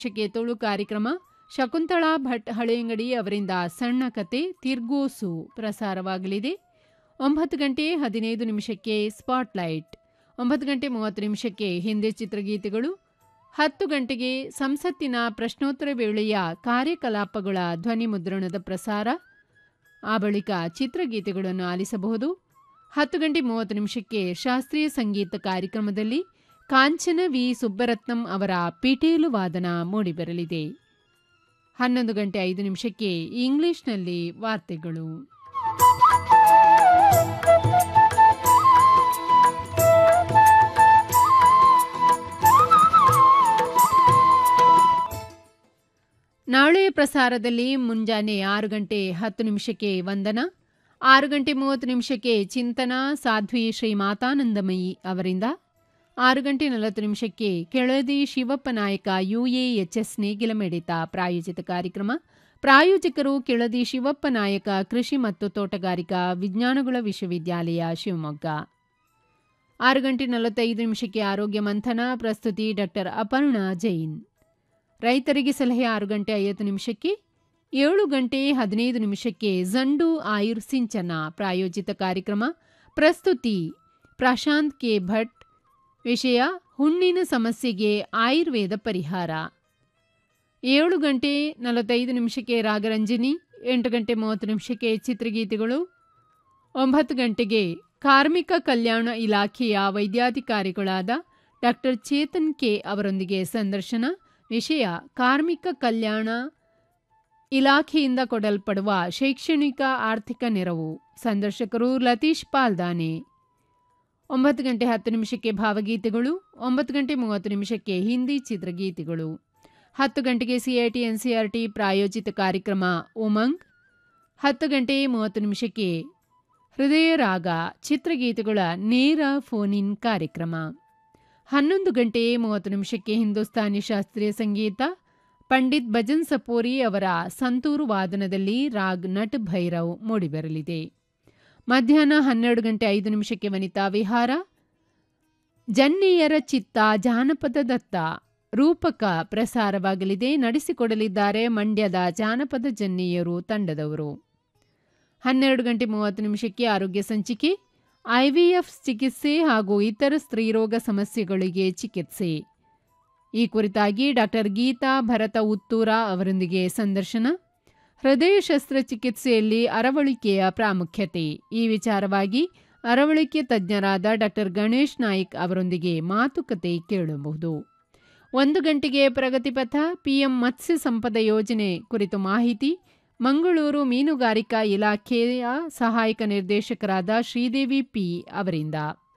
ಶಕೆ ತುಳು ಕಾರ್ಯಕ್ರಮ ಶಕುಂತಳಾ ಭಟ್ ಹಳೆಯಂಗಡಿ ಅವರಿಂದ ಸಣ್ಣ ಕತೆ ತಿರ್ಗೋಸು ಪ್ರಸಾರವಾಗಲಿದೆ ಒಂಬತ್ತು ಗಂಟೆ ಹದಿನೈದು ನಿಮಿಷಕ್ಕೆ ಸ್ಪಾಟ್ಲೈಟ್ ಒಂಬತ್ತು ಗಂಟೆ ಮೂವತ್ತು ನಿಮಿಷಕ್ಕೆ ಹಿಂದಿ ಚಿತ್ರಗೀತೆಗಳು ಹತ್ತು ಗಂಟೆಗೆ ಸಂಸತ್ತಿನ ಪ್ರಶ್ನೋತ್ತರ ವೇಳೆಯ ಕಾರ್ಯಕಲಾಪಗಳ ಧ್ವನಿ ಮುದ್ರಣದ ಪ್ರಸಾರ ಆ ಬಳಿಕ ಚಿತ್ರಗೀತೆಗಳನ್ನು ಆಲಿಸಬಹುದು ಹತ್ತು ಗಂಟೆ ಮೂವತ್ತು ನಿಮಿಷಕ್ಕೆ ಶಾಸ್ತ್ರೀಯ ಸಂಗೀತ ಕಾರ್ಯಕ್ರಮದಲ್ಲಿ ಕಾಂಚನ ವಿ ಸುಬ್ಬರತ್ನಂ ಅವರ ಪಿಟೇಲು ವಾದನ ಮೂಡಿಬರಲಿದೆ ಹನ್ನೊಂದು ಗಂಟೆ ಐದು ನಿಮಿಷಕ್ಕೆ ಇಂಗ್ಲಿಷ್ನಲ್ಲಿ ವಾರ್ತೆಗಳು ನಾಳೆಯ ಪ್ರಸಾರದಲ್ಲಿ ಮುಂಜಾನೆ ಆರು ಗಂಟೆ ಹತ್ತು ನಿಮಿಷಕ್ಕೆ ವಂದನ ಆರು ಗಂಟೆ ಮೂವತ್ತು ನಿಮಿಷಕ್ಕೆ ಚಿಂತನ ಸಾಧ್ವಿ ಶ್ರೀ ಮಾತಾನಂದಮಯಿ ಅವರಿಂದ ಆರು ಗಂಟೆ ನಲವತ್ತು ನಿಮಿಷಕ್ಕೆ ಕೆಳದಿ ಶಿವಪ್ಪ ನಾಯಕ ಯುಎಎಚ್ಎಸ್ ನೇಗಿಲ ಮೆಡಿತ ಪ್ರಾಯೋಜಿತ ಕಾರ್ಯಕ್ರಮ ಪ್ರಾಯೋಜಕರು ಕೆಳದಿ ಶಿವಪ್ಪ ನಾಯಕ ಕೃಷಿ ಮತ್ತು ತೋಟಗಾರಿಕಾ ವಿಜ್ಞಾನಗಳ ವಿಶ್ವವಿದ್ಯಾಲಯ ಶಿವಮೊಗ್ಗ ಆರು ಗಂಟೆ ನಲವತ್ತೈದು ನಿಮಿಷಕ್ಕೆ ಆರೋಗ್ಯ ಮಂಥನ ಪ್ರಸ್ತುತಿ ಡಾಕ್ಟರ್ ಅಪರ್ಣಾ ಜೈನ್ ರೈತರಿಗೆ ಸಲಹೆ ಆರು ಗಂಟೆ ಐವತ್ತು ನಿಮಿಷಕ್ಕೆ ಏಳು ಗಂಟೆ ಹದಿನೈದು ನಿಮಿಷಕ್ಕೆ ಜಂಡು ಆಯುರ್ ಸಿಂಚನ ಪ್ರಾಯೋಜಿತ ಕಾರ್ಯಕ್ರಮ ಪ್ರಸ್ತುತಿ ಪ್ರಶಾಂತ್ ಕೆ ಭಟ್ ವಿಷಯ ಹುಣ್ಣಿನ ಸಮಸ್ಯೆಗೆ ಆಯುರ್ವೇದ ಪರಿಹಾರ ಏಳು ಗಂಟೆ ನಲವತ್ತೈದು ನಿಮಿಷಕ್ಕೆ ರಾಗರಂಜನಿ ಎಂಟು ಗಂಟೆ ಮೂವತ್ತು ನಿಮಿಷಕ್ಕೆ ಚಿತ್ರಗೀತೆಗಳು ಒಂಬತ್ತು ಗಂಟೆಗೆ ಕಾರ್ಮಿಕ ಕಲ್ಯಾಣ ಇಲಾಖೆಯ ವೈದ್ಯಾಧಿಕಾರಿಗಳಾದ ಡಾಕ್ಟರ್ ಚೇತನ್ ಕೆ ಅವರೊಂದಿಗೆ ಸಂದರ್ಶನ ವಿಷಯ ಕಾರ್ಮಿಕ ಕಲ್ಯಾಣ ಇಲಾಖೆಯಿಂದ ಕೊಡಲ್ಪಡುವ ಶೈಕ್ಷಣಿಕ ಆರ್ಥಿಕ ನೆರವು ಸಂದರ್ಶಕರು ಲತೀಶ್ ಪಾಲ್ದಾನೆ ಒಂಬತ್ತು ಗಂಟೆ ಹತ್ತು ನಿಮಿಷಕ್ಕೆ ಭಾವಗೀತೆಗಳು ಒಂಬತ್ತು ಗಂಟೆ ಮೂವತ್ತು ನಿಮಿಷಕ್ಕೆ ಹಿಂದಿ ಚಿತ್ರಗೀತೆಗಳು ಹತ್ತು ಗಂಟೆಗೆ ಸಿಐಟಿ ಎನ್ಸಿಆರ್ಟಿ ಪ್ರಾಯೋಜಿತ ಕಾರ್ಯಕ್ರಮ ಉಮಂಗ್ ಹತ್ತು ಗಂಟೆ ಮೂವತ್ತು ನಿಮಿಷಕ್ಕೆ ಹೃದಯ ರಾಗ ಚಿತ್ರಗೀತೆಗಳ ನೇರ ಫೋನ್ ಇನ್ ಕಾರ್ಯಕ್ರಮ ಹನ್ನೊಂದು ಗಂಟೆ ಮೂವತ್ತು ನಿಮಿಷಕ್ಕೆ ಹಿಂದೂಸ್ತಾನಿ ಶಾಸ್ತ್ರೀಯ ಸಂಗೀತ ಪಂಡಿತ್ ಭಜನ್ ಸಪೋರಿ ಅವರ ಸಂತೂರು ವಾದನದಲ್ಲಿ ರಾಗ್ ನಟ್ ಭೈರವ್ ಮೂಡಿಬರಲಿದೆ ಮಧ್ಯಾಹ್ನ ಹನ್ನೆರಡು ಗಂಟೆ ಐದು ನಿಮಿಷಕ್ಕೆ ವನಿತಾ ವಿಹಾರ ಜನ್ನಿಯರ ಚಿತ್ತ ಜಾನಪದ ದತ್ತ ರೂಪಕ ಪ್ರಸಾರವಾಗಲಿದೆ ನಡೆಸಿಕೊಡಲಿದ್ದಾರೆ ಮಂಡ್ಯದ ಜಾನಪದ ಜನ್ನಿಯರು ತಂಡದವರು ಹನ್ನೆರಡು ಗಂಟೆ ಮೂವತ್ತು ನಿಮಿಷಕ್ಕೆ ಆರೋಗ್ಯ ಸಂಚಿಕೆ ಐವಿಎಫ್ ಚಿಕಿತ್ಸೆ ಹಾಗೂ ಇತರ ಸ್ತ್ರೀರೋಗ ಸಮಸ್ಯೆಗಳಿಗೆ ಚಿಕಿತ್ಸೆ ಈ ಕುರಿತಾಗಿ ಡಾಕ್ಟರ್ ಗೀತಾ ಭರತ ಉತ್ತೂರ ಅವರೊಂದಿಗೆ ಸಂದರ್ಶನ ಹೃದಯ ಶಸ್ತ್ರಚಿಕಿತ್ಸೆಯಲ್ಲಿ ಅರವಳಿಕೆಯ ಪ್ರಾಮುಖ್ಯತೆ ಈ ವಿಚಾರವಾಗಿ ಅರವಳಿಕೆ ತಜ್ಞರಾದ ಡಾಕ್ಟರ್ ಗಣೇಶ್ ನಾಯ್ಕ್ ಅವರೊಂದಿಗೆ ಮಾತುಕತೆ ಕೇಳಬಹುದು ಒಂದು ಗಂಟೆಗೆ ಪ್ರಗತಿಪಥ ಪಿಎಂ ಮತ್ಸ್ಯ ಸಂಪದ ಯೋಜನೆ ಕುರಿತು ಮಾಹಿತಿ ಮಂಗಳೂರು ಮೀನುಗಾರಿಕಾ ಇಲಾಖೆಯ ಸಹಾಯಕ ನಿರ್ದೇಶಕರಾದ ಶ್ರೀದೇವಿ ಪಿ ಅವರಿಂದ